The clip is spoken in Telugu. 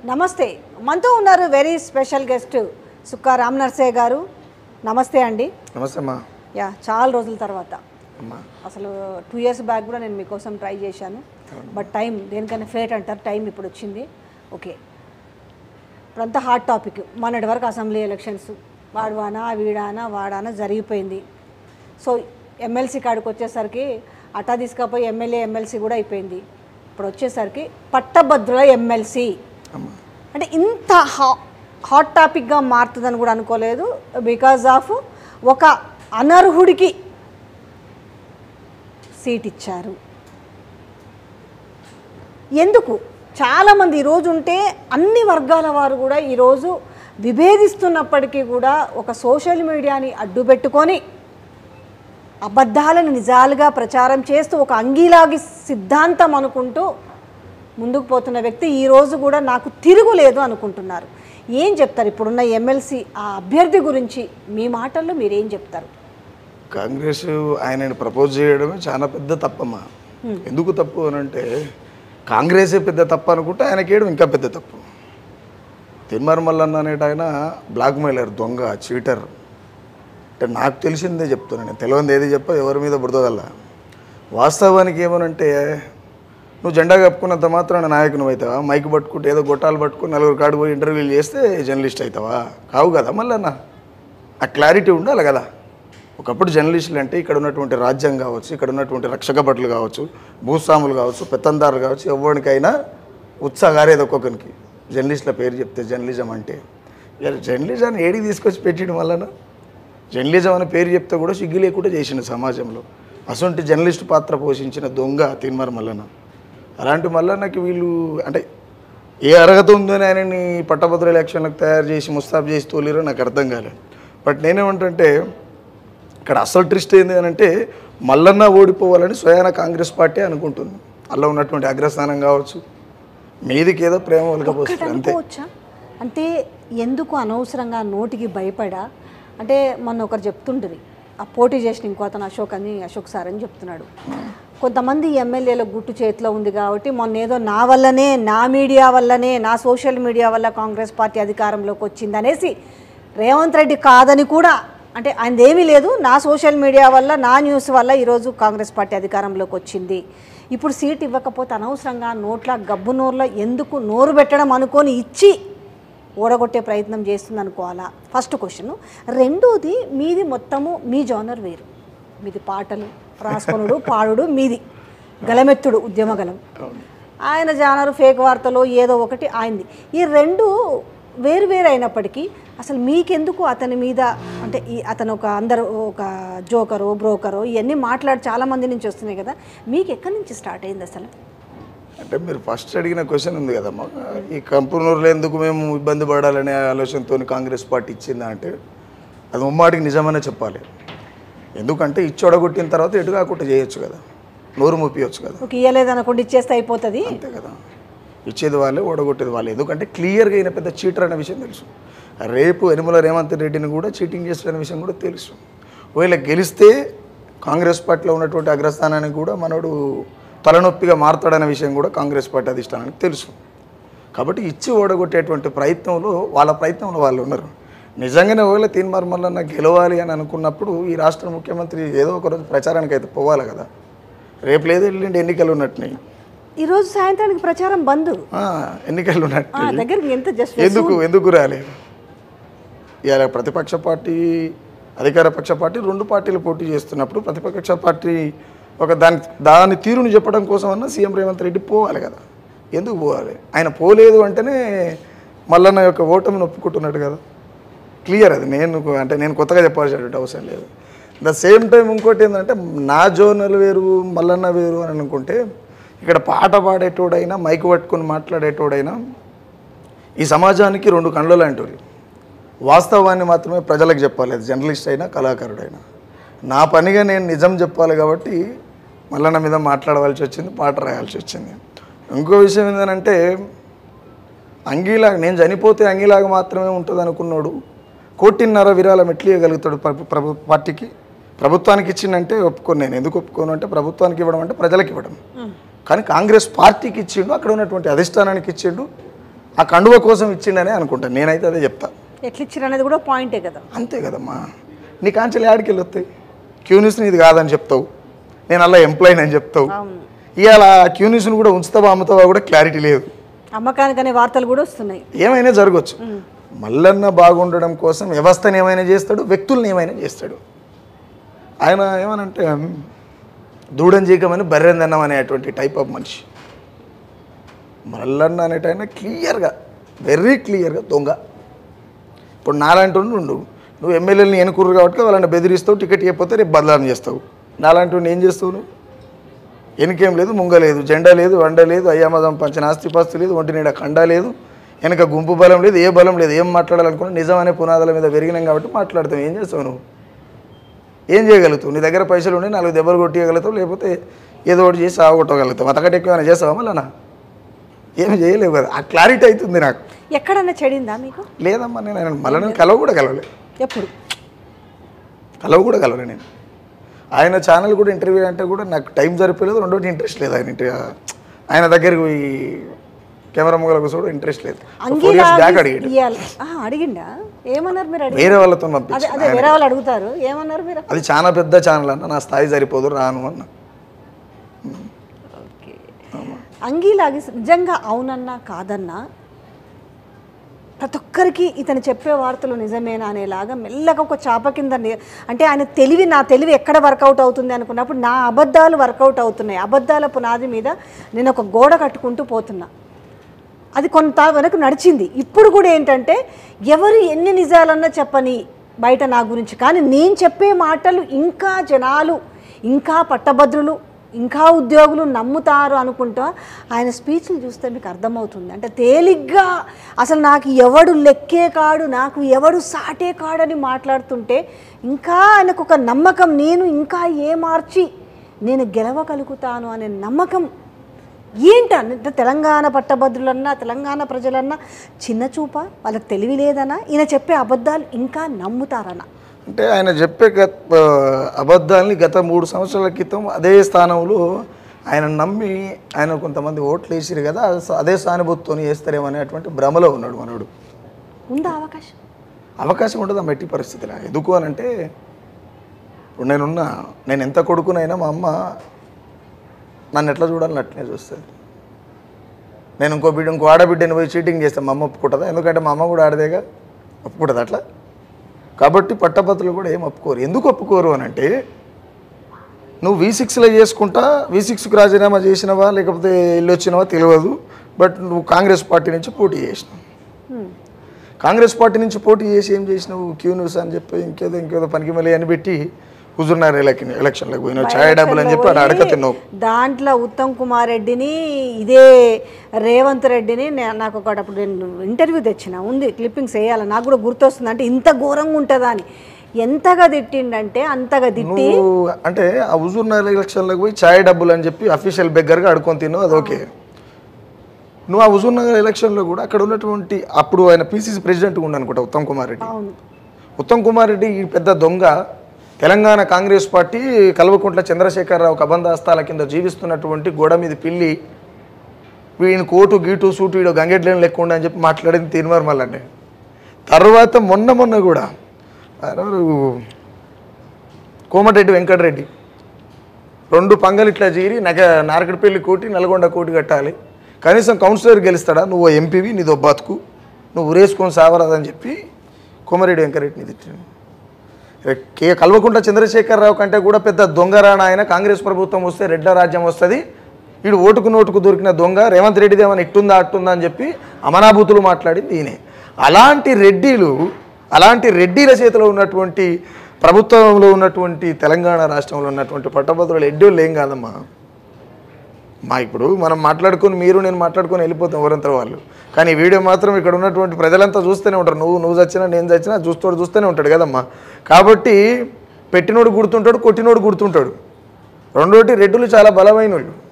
నమస్తే మనతో ఉన్నారు very special guest Sukka Ram Narsaiah garu నమస్తే అండి నమస్తే అమ్మా యా చాలా రోజుల తర్వాత అమ్మా అసలు టూ ఇయర్స్ బ్యాక్ కూడా నేను మీకోసం ట్రై చేశాను బట్ టైం దేనికైనా ఫేట్ అంటారు టైం ఇప్పుడు వచ్చింది ఓకే ఇప్పుడంతా హాట్ టాపిక్ మొన్నటి వరకు అసెంబ్లీ ఎలక్షన్స్ వాడువానా వీడానా వాడానా జరిగిపోయింది సో ఎమ్మెల్సీ కాడికి వచ్చేసరికి అటా తీసుకపోయి ఎమ్మెల్యే ఎమ్మెల్సీ కూడా అయిపోయింది ఇప్పుడు వచ్చేసరికి పట్టభద్రుల ఎమ్మెల్సీ అమ్మా అంటే ఇంత హా హాట్ టాపిక్గా మారుతుందని కూడా అనుకోలేదు బికాజ్ ఆఫ్ ఒక అనర్హుడికి సీట్ ఇచ్చారు ఎందుకు చాలామంది ఈరోజు ఉంటే అన్ని వర్గాల వారు కూడా ఈరోజు విభేదిస్తున్నప్పటికీ కూడా ఒక సోషల్ మీడియాని అడ్డుపెట్టుకొని అబద్ధాలను నిజాలుగా ప్రచారం చేస్తూ ఒక అంగీలాగి సిద్ధాంతం అనుకుంటూ ముందుకు పోతున్న వ్యక్తి ఈరోజు కూడా నాకు తిరుగులేదు అనుకుంటున్నారు ఏం చెప్తారు ఇప్పుడున్న ఎమ్మెల్సీ ఆ అభ్యర్థి గురించి మీ మాటల్లో మీరేం చెప్తారు కాంగ్రెస్ ఆయనని ప్రపోజ్ చేయడమే చాలా పెద్ద తప్పమ్మా ఎందుకు తప్పు అని అంటే కాంగ్రెసే పెద్ద తప్పు అనుకుంటే ఆయనకి వేయడం ఇంకా పెద్ద తప్పు తిన్మార్ మల్లన్న అనేట ఆయన బ్లాక్ మెయిలర్ దొంగ చీటర్ అంటే నాకు తెలిసిందే చెప్తున్నాను నేను తెలియదు ఏది చెప్ప ఎవరి మీద బుడదల్లా వాస్తవానికి ఏమనంటే నువ్వు జెండా కప్పుకున్నంత మాత్రాన నాయకుని అవుతావా మైక్ పట్టుకుంటే ఏదో గొట్టాలు పట్టుకుని నలుగురు కాడు పోయి ఇంటర్వ్యూలు చేస్తే జర్నలిస్ట్ అవుతావా కావు కదా మళ్ళీ ఆ క్లారిటీ ఉండాలి కదా ఒకప్పుడు జర్నలిస్టులు అంటే ఇక్కడ ఉన్నటువంటి రాజ్యం కావచ్చు ఇక్కడ ఉన్నటువంటి రక్షక భటులు కావచ్చు భూస్వాములు కావచ్చు పెత్తందారులు కావచ్చు ఎవరికైనా ఉత్సాహారేది ఒక్కొక్కరికి జర్నలిస్టుల పేరు చెప్తే జర్నలిజం అంటే ఇలా జర్నలిజాన్ని ఏడికి తీసుకొచ్చి పెట్టిండు వలన జర్నలిజం అనే పేరు చెప్తే కూడా సిగ్గు లేకుండా చేసిండు సమాజంలో అసొంటి జర్నలిస్ట్ పాత్ర పోషించిన దొంగ తిన్మర్ మల్లన్న అలాంటి మల్లన్నకి వీళ్ళు అంటే ఏ అర్హత ఉందని ఆయనని పట్టభద్ర ఎలక్షన్లకు తయారు చేసి ముస్తాబ్ చేసి తోలిరో నాకు అర్థం కాలేదు బట్ నేనేమంటుంటే ఇక్కడ అసలు ట్రిస్ట్ ఏంది అని అంటే మల్లన్న ఓడిపోవాలని స్వయాన కాంగ్రెస్ పార్టీ అనుకుంటుంది అలా ఉన్నటువంటి అగ్రస్థానం కావచ్చు మీదికి ఏదో ప్రేమ ఒకటి ఒలకపోతుంది అంతే అనుకోవచ్చా అంటే ఎందుకు అనవసరంగా నోటికి భయపడా అంటే మొన్న ఒకరు చెప్తుంటుంది ఆ పోటీ చేసిన ఇంకో అతను అశోక్ అని అశోక్ సార్ అని చెప్తున్నాడు కొంతమంది ఎమ్మెల్యేల గుట్టు చేతిలో ఉంది కాబట్టి మొన్న ఏదో నా వల్లనే నా మీడియా వల్లనే నా సోషల్ మీడియా వల్ల కాంగ్రెస్ పార్టీ అధికారంలోకి వచ్చింది అనేసి రేవంత్ రెడ్డి కాదని కూడా అంటే ఆయనది ఏమీ లేదు నా సోషల్ మీడియా వల్ల నా న్యూస్ వల్ల ఈరోజు కాంగ్రెస్ పార్టీ అధికారంలోకి వచ్చింది ఇప్పుడు సీట్ ఇవ్వకపోతే అనవసరంగా నోట్ల గబ్బు నోరులో ఎందుకు నోరు పెట్టడం అనుకొని ఇచ్చి ఓడగొట్టే ప్రయత్నం చేస్తుంది అనుకోవాలా ఫస్ట్ క్వశ్చన్ రెండోది మీది మొత్తము మీ జానర్ వేరు మీది పాటలు రాసుకొనుడు పాడుడు మీది గలమెత్తుడు ఉద్యమగలం ఆయన జానరు ఫేక్ వార్తలు ఏదో ఒకటి ఆయనది ఈ రెండు వేరు వేరు అయినప్పటికీ అసలు మీకెందుకు అతని మీద అంటే ఈ అతను ఒక అందరు ఒక జోకరో బ్రోకరో ఇవన్నీ మాట్లాడి చాలా మంది నుంచి వస్తున్నాయి కదా మీకు ఎక్కడి నుంచి స్టార్ట్ అయింది అసలు అంటే మీరు ఫస్ట్ అడిగిన క్వశ్చన్ ఉంది కదమ్మా ఈ కంపెనీలో ఎందుకు మేము ఇబ్బంది పడాలనే ఆలోచనతో కాంగ్రెస్ పార్టీ ఇచ్చిందా అంటే అది ముమ్మాటికి నిజమనే చెప్పాలి ఎందుకంటే ఇచ్చొడగొట్టిన తర్వాత ఎటు కాకుండా చేయొచ్చు కదా నోరు ముప్పియొచ్చు కదా ఒక ఇయ్యలేదు అనుకోండి ఇచ్చేస్తే అయిపోతుంది అంతే కదా ఇచ్చేది వాళ్ళే ఓడగొట్టేది వాళ్ళే ఎందుకంటే క్లియర్గా అయిన పెద్ద చీటర్ అనే విషయం తెలుసు రేపు యనుమల రేవంత్ రెడ్డిని కూడా చీటింగ్ చేస్తున్న విషయం కూడా తెలుసు ఒకవేళ గెలిస్తే కాంగ్రెస్ పార్టీలో ఉన్నటువంటి అగ్రస్థానానికి కూడా మనోడు తలనొప్పిగా మారుతాడనే విషయం కూడా కాంగ్రెస్ పార్టీ అధిష్టానానికి తెలుసు కాబట్టి ఇచ్చి ఓడగొట్టేటువంటి ప్రయత్నంలో వాళ్ళ ప్రయత్నంలో వాళ్ళు ఉన్నారు నిజంగానే ఒకవేళ తీన్మార్ మల్లన్న గెలవాలి అని అనుకున్నప్పుడు ఈ రాష్ట్ర ముఖ్యమంత్రి ఏదో ఒక రోజు ప్రచారానికి అయితే పోవాలి కదా రేపు లేదు ఎల్లుండి ఎన్నికలు ఉన్నట్టున్నాయి ఈరోజు సాయంత్రానికి ప్రచారం బంద్ ఆ, ఎన్నికలు ఆ, ఉన్నట్టు దగ్గరికి ఎంత జస్ట్ ఎందుకు ఎందుకు రాలేదు ఇవాళ ప్రతిపక్ష పార్టీ అధికార పక్ష పార్టీ రెండు పార్టీలు పోటీ చేస్తున్నప్పుడు ప్రతిపక్ష పార్టీ ఒక దాని దాని తీరుని చెప్పడం కోసం అన్న సీఎం రేవంత్ రెడ్డి పోవాలి కదా ఎందుకు పోవాలి ఆయన పోలేదు అంటేనే మల్లన్న యొక్క ఓటమిని ఒప్పుకుంటున్నాడు కదా క్లియర్ అది నేను అంటే నేను కొత్తగా చెప్పాల్సినటువంటి అవసరం లేదు ద సేమ్ టైం ఇంకోటి ఏంటంటే నా జోనల్ వేరు మల్లన్న వేరు అని అనుకుంటే ఇక్కడ పాట పాడేటోడైనా మైక్ పట్టుకొని మాట్లాడేటోడైనా ఈ సమాజానికి రెండు కళ్ళు లాంటివి వాస్తవాన్ని మాత్రమే ప్రజలకు చెప్పాలి అది జర్నలిస్ట్ అయినా కళాకారుడైనా నా పనిగా నేను నిజం చెప్పాలి కాబట్టి మల్లన్న మీద మాట్లాడవలసి వచ్చింది పాట రాయాల్సి వచ్చింది ఇంకో విషయం ఏంటంటే అంగీలాగా నేను చనిపోతే అంగీలాగా మాత్రమే ఉంటుంది అనుకున్నాడు కోటిన్నర విరాళం ఎట్లు ఇవ్వగలుగుతాడు ప్రభు ప్రభు పార్టీకి ప్రభుత్వానికి ఇచ్చిందంటే ఒప్పుకోను నేను ఎందుకు ఒప్పుకోను అంటే ప్రభుత్వానికి ఇవ్వడం అంటే ప్రజలకు ఇవ్వడం కానీ కాంగ్రెస్ పార్టీకి ఇచ్చిండు అక్కడ ఉన్నటువంటి అధిష్టానానికి ఇచ్చిండు ఆ కండువ కోసం ఇచ్చిండనే అనుకుంటాను నేనైతే అదే చెప్తా ఎట్లా ఇచ్చారు అనేది కూడా పాయింటే కదా అంతే కదమ్మా నీ కాంచెలు యాడికి వెళ్ళొస్తాయి క్యూనిస్ ఇది కాదని చెప్తావు నేను అలా ఎంప్లాయీని అని చెప్తావు అవును ఇవాళ క్యూనిస్ని కూడా ఉంచుతావా అమ్ముతావా కూడా క్లారిటీ లేదు అమ్మకానికి అనే వార్తలు కూడా వస్తున్నాయి ఏమైనా జరగవచ్చు మల్లన్న బాగుండడం కోసం వ్యవస్థను ఏమైనా చేస్తాడు వ్యక్తుల్ని ఏమైనా చేస్తాడు ఆయన ఏమనంటే దూడం జీకమని బర్రెందన్నం అనేటువంటి టైప్ ఆఫ్ మనిషి మల్లన్న అనేటైనా క్లియర్గా వెరీ క్లియర్గా దొంగ ఇప్పుడు నాలాంటి వాడిని ఉండు నువ్వు ఎమ్మెల్యేని ఎన్నుకుర్రు కాబట్టి వాళ్ళని బెదిరిస్తావు టికెట్ ఇవ్వకపోతే రేపు బదలాన్ని చేస్తావు నాలాంటి వాడిని ఏం చేస్తావు నువ్వు వెనకేం లేదు ముంగ లేదు జెండా లేదు వండ లేదు అయ్యామదం పంచిన ఆస్తిపాస్తి లేదు ఒంటి నీడ కండ లేదు వెనక గుంపు బలం లేదు ఏ బలం లేదు ఏం మాట్లాడాలనుకున్నా నిజం అనే పునాదుల మీద పెరిగినాం కాబట్టి మాట్లాడతావు ఏం చేస్తావు నువ్వు ఏం చేయగలుగుతావు నీ దగ్గర పైసలు ఉండి నాలుగు దెబ్బలు కొట్టియగలుగుతావు లేకపోతే ఏదో ఒకటి చేసి సాగొట్టగలుగుతావు అంతకంటే ఎక్కువ ఏమైనా చేస్తావా మళ్ళా ఏమి చేయలేవు కదా ఆ క్లారిటీ అవుతుంది నాకు ఎక్కడన్నా చెడిందా మీకు లేదమ్మా నేను ఆయన మళ్ళీ నేను కలవ కూడా కలవలే ఎప్పుడు కలవ కూడా కలవలే నేను ఆయన ఛానల్ కూడా ఇంటర్వ్యూ అంటే కూడా నాకు టైం సరిపోలేదు రెండోటి ఇంట్రెస్ట్ లేదు ఆయన ఇంటర్ ఆయన దగ్గరికి పోయి కెమెరా మొగల కూర్చోవడం ఇంట్రెస్ట్ లేదు ఫోర్ ఇయర్స్ బ్యాక్ అడిగాడు ఇయ్యాలి ఆహా, అడిగిండా ఏమన్నారు మీరు అడిగి వేరే వాళ్ళతో అదే పంపించి అదే వేరే వాళ్ళు అడుగుతారు ఏమన్నారు మీరు అది చాలా పెద్ద ఛానల్ అన్న నా స్థాయి సరిపోదు రాను అన్న ఓకే అంగీలాగి నిజంగా అవునన్నా కాదన్నా ప్రతి ఒక్కరికి ఇతను చెప్పే వార్తలు నిజమేనా అనేలాగా మెల్లగా ఒక చాప కింద ని- అంటే ఆయన తెలివి నా తెలివి ఎక్కడ వర్కౌట్ అవుతుంది అనుకున్నప్పుడు నా అబద్ధాలు వర్కౌట్ అవుతున్నాయి అబద్ధాల పునాది మీద నేను ఒక గోడ కట్టుకుంటూ పోతున్నా అది కొంత వరకు నడిచింది ఇప్పుడు కూడా ఏంటంటే ఎవరు ఎన్ని నిజాలన్నా చెప్పని బయట నా గురించి కానీ నేను చెప్పే మాటలు ఇంకా జనాలు ఇంకా పట్టభద్రులు ఇంకా ఉద్యోగులు నమ్ముతారు అనుకుంటా ఆయన స్పీచ్లు చూస్తే మీకు అర్థమవుతుంది అంటే తేలిగ్గా అసలు నాకు ఎవడు లెక్కే కాడు నాకు ఎవడు సాటే కాడని మాట్లాడుతుంటే ఇంకా ఆయనకు ఒక నమ్మకం నేను ఇంకా ఏ మార్చి నేను గెలవగలుగుతాను అనే నమ్మకం ఏంట అంటే తెలంగాణ పట్టభద్రులన్నా తెలంగాణ ప్రజలన్నా చిన్న చూప వాళ్ళకి తెలివి లేదనా ఈయన చెప్పే అబద్ధాలు ఇంకా నమ్ముతారనా అంటే ఆయన చెప్పే గత అబద్ధాలని గత మూడు సంవత్సరాల క్రితం అదే స్థానంలో ఆయన నమ్మి ఆయన కొంతమంది ఓట్లు వేసిరు కదా అస- అదే సానుభూతితో వేస్తారేమో అనేటువంటి భ్రమలో ఉన్నాడు మనోడు ఉందా అవకాశం అవకాశం ఉండదు ఆ మెట్టి పరిస్థితిలో ఎందుకు అని అంటే ఇప్పుడు నేనున్నా నేను ఎంత కొడుకునైనా మా అమ్మ నన్ను ఎట్లా చూడాలని అట్లనే చూస్తుంది నేను ఇంకో బిడ్డ ఇంకో ఆడబిడ్డని పోయి చీటింగ్ చేస్తాను మా అమ్మ ఒప్పుకుంటుందా ఎందుకంటే మా అమ్మ కూడా ఆడదేగా ఒప్పుకుంటుంది అట్లా కాబట్టి పట్టభద్రులు కూడా ఏం ఒప్పుకోరు ఎందుకు ఒప్పుకోరు అని అంటే నువ్వు వి సిక్స్లో చేసుకుంటా వి సిక్స్కి రాజీనామా చేసినవా లేకపోతే వెళ్ళి వచ్చినవా తెలియదు బట్ నువ్వు కాంగ్రెస్ పార్టీ నుంచి పోటీ చేసినావు హ్మ్. కాంగ్రెస్ పార్టీ నుంచి పోటీ చేసి ఏం చేసినావు క్యూ న్యూస్ అని చెప్పి ఇంకేదో ఇంకేదో పనికి మళ్ళీ అని పెట్టి హుజూర్నగర్ ఎలక్షన్ ఎలక్షన్లకు పోయినావు ఛాయ్ డబ్బులు అని చెప్పి అక్కడ అడక తిన్నావు దాంట్లో ఉత్తమ్ కుమార్ రెడ్డిని ఇదే రేవంత్ రెడ్డిని నే- నాకు ఒకటి అప్పుడు నేను ఇంటర్వ్యూ తెచ్చిన ఉంది క్లిప్పింగ్స్ వేయాలి నాకు కూడా గుర్తొస్తుంది అంటే ఇంత ఘోరంగా ఉంటుందా అని ఎంతగా తిట్టిండంటే అంతగా తిట్టి నువ్వు అంటే ఆ హుజూర్నగర్ ఎలక్షన్లకు పోయి ఛాయ్ డబ్బులు అని చెప్పి అఫీషియల్ బెగ్గర్గా అడుకొని తిన్నావు అది ఓకే నువ్వు ఆ హుజూర్నగర్ ఎలక్షన్లో కూడా అక్కడ ఉన్నటువంటి అప్పుడు ఆయన పీసీసీ ప్రెసిడెంట్ ఉండి అనుకుంటా ఉత్తమ్ కుమార్ రెడ్డి అవును ఉత్తమ్ కుమార్ రెడ్డి ఈ పెద్ద దొంగ తెలంగాణ కాంగ్రెస్ పార్టీ కల్వకుంట్ల చంద్రశేఖరరావు కబంధాస్తాల కింద జీవిస్తున్నటువంటి గోడ మీద పిల్లి వీడిని కోటు గీటు సూటు వీడు గంగెడ్లేని లెక్క ఉండు అని చెప్పి మాట్లాడింది తీర్మార్ మళ్ళీ తర్వాత మొన్న మొన్న కూడా ఎవరు కోమటిరెడ్డి వెంకటరెడ్డి రెండు పంగలు ఇట్లా చీరి నగ నారకడపల్లి కోటి నల్గొండ కోటి కట్టాలి కనీసం కౌన్సిలర్ గెలుస్తాడా నువ్వు ఎంపీవి నీదో బతుకు నువ్వు ఉరేసుకొని సావరాదని చెప్పి కోమరెడ్డి వెంకరెడ్డిని తిట్టాను కే కల్వకుంట్ల చంద్రశేఖరరావు కంటే కూడా పెద్ద దొంగరాన ఆయన కాంగ్రెస్ ప్రభుత్వం వస్తే రెడ్ల రాజ్యం వస్తుంది వీడు ఓటుకు నోటుకు దొరికిన దొంగ రేవంత్ రెడ్డిది ఏమైనా ఇట్టుందా అట్టుందా అని చెప్పి అమనాభూతులు మాట్లాడింది ఈయనే అలాంటి రెడ్డిలు అలాంటి రెడ్డిల చేతిలో ఉన్నటువంటి ప్రభుత్వంలో ఉన్నటువంటి తెలంగాణ రాష్ట్రంలో ఉన్నటువంటి పట్టభద్రులు ఎడ్డోళ్ళు ఏం కాదమ్మా మా ఇప్పుడు మనం మాట్లాడుకొని మీరు నేను మాట్లాడుకొని వెళ్ళిపోతాం ఎవరంతా వాళ్ళు కానీ ఈ వీడియో మాత్రం ఇక్కడ ఉన్నటువంటి ప్రజలంతా చూస్తూనే ఉంటారు నువ్వు నువ్వు చచ్చినా నేను చచ్చినా చూస్తాడు చూస్తూనే ఉంటాడు కదమ్మా కాబట్టి పెట్టినోడు గుర్తుంటాడు కొట్టినోడు గుర్తుంటాడు రెండోటి రెడ్డులు చాలా బలమైన వాళ్ళు